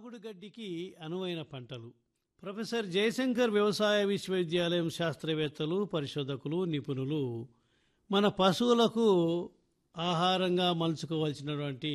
మాగుడు గడ్డికి అనువైన పంటలు ప్రొఫెసర్ జయశంకర్ వ్యవసాయ విశ్వవిద్యాలయం శాస్త్రవేత్తలు పరిశోధకులు నిపుణులు మన పశువులకు ఆహారంగా మలుచుకోవాల్సినటువంటి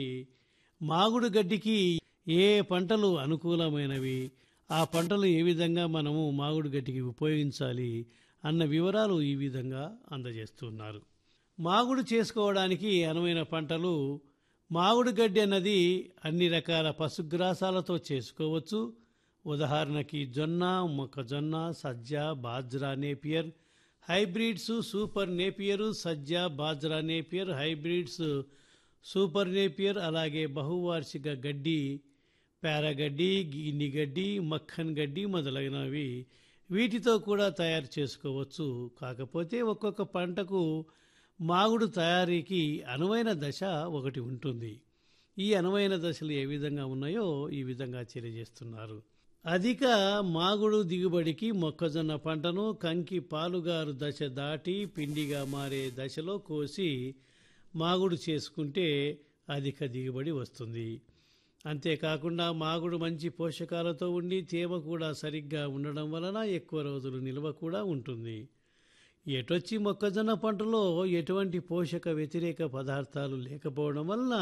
మాగుడు గడ్డికి ఏ పంటలు అనుకూలమైనవి ఆ పంటలు ఏ విధంగా మనము మాగుడు గడ్డికి ఉపయోగించాలి అన్న వివరాలు ఈ విధంగా అందజేస్తున్నారు మాగుడు చేసుకోవడానికి అనువైన పంటలు మాగుడు గడ్డి అన్నది అన్ని రకాల పశుగ్రాసాలతో చేసుకోవచ్చు ఉదాహరణకి జొన్న మొక్కజొన్న సజ్జ bajra napier hybrids super napier సజ్జ bajra napier hybrids super napier అలాగే బహువార్షిక గడ్డి పేరగడ్డి గిన్ని గడ్డి మక్కన్ గడ్డి మొదలైనవి వీటితో కూడా తయారు చేసుకోవచ్చు కాకపోతే ఒక్కొక్క పంటకు మాగుడు తయారీకి అనువైన దశ ఒకటి ఉంటుంది ఈ అనువైన దశలు ఏ విధంగా ఉన్నాయో ఈ విధంగా తెలియజేస్తున్నారు అధిక మాగుడు దిగుబడికి మొక్కజొన్న పంటను కంకి పాలుగారు దశ దాటి పిండిగా మారే దశలో కోసి మాగుడు చేసుకుంటే అధిక దిగుబడి వస్తుంది అంతేకాకుండా మాగుడు మంచి పోషకాలతో ఉండి తేమ కూడా సరిగ్గా ఉండడం వలన ఎక్కువ రోజులు నిల్వ కూడా ఉంటుంది ఎటొచ్చి మొక్కజొన్న పంటలో ఎటువంటి పోషక వ్యతిరేక పదార్థాలు లేకపోవడం వలన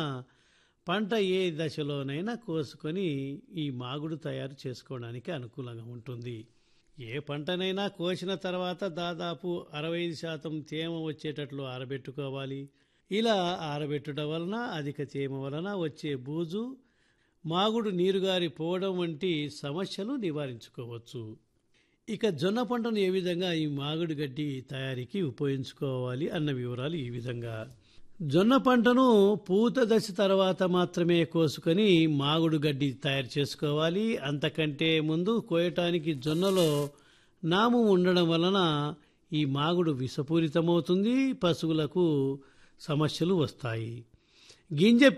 పంట ఏ దశలోనైనా కోసుకొని ఈ మాగుడు తయారు చేసుకోవడానికి అనుకూలంగా ఉంటుంది ఏ పంటనైనా కోసిన తర్వాత దాదాపు అరవై శాతం తేమ వచ్చేటట్లు ఆరబెట్టుకోవాలి ఇలా ఆరబెట్టడం వలన అధిక తేమ వలన వచ్చే బూజు మాగుడు నీరుగారి పోవడం వంటి సమస్యలు నివారించుకోవచ్చు ఇక జొన్న పంటను ఏ విధంగా ఈ మాగుడు గడ్డి తయారీకి ఉపయోగించుకోవాలి అన్న వివరాలు ఈ విధంగా జొన్న పంటను పూత దశ తర్వాత మాత్రమే కోసుకొని మాగుడు గడ్డి తయారు చేసుకోవాలి అంతకంటే ముందు కోయటానికి జొన్నలో నాము ఉండడం వలన ఈ మాగుడు విషపూరితమవుతుంది పశువులకు సమస్యలు వస్తాయి గింజ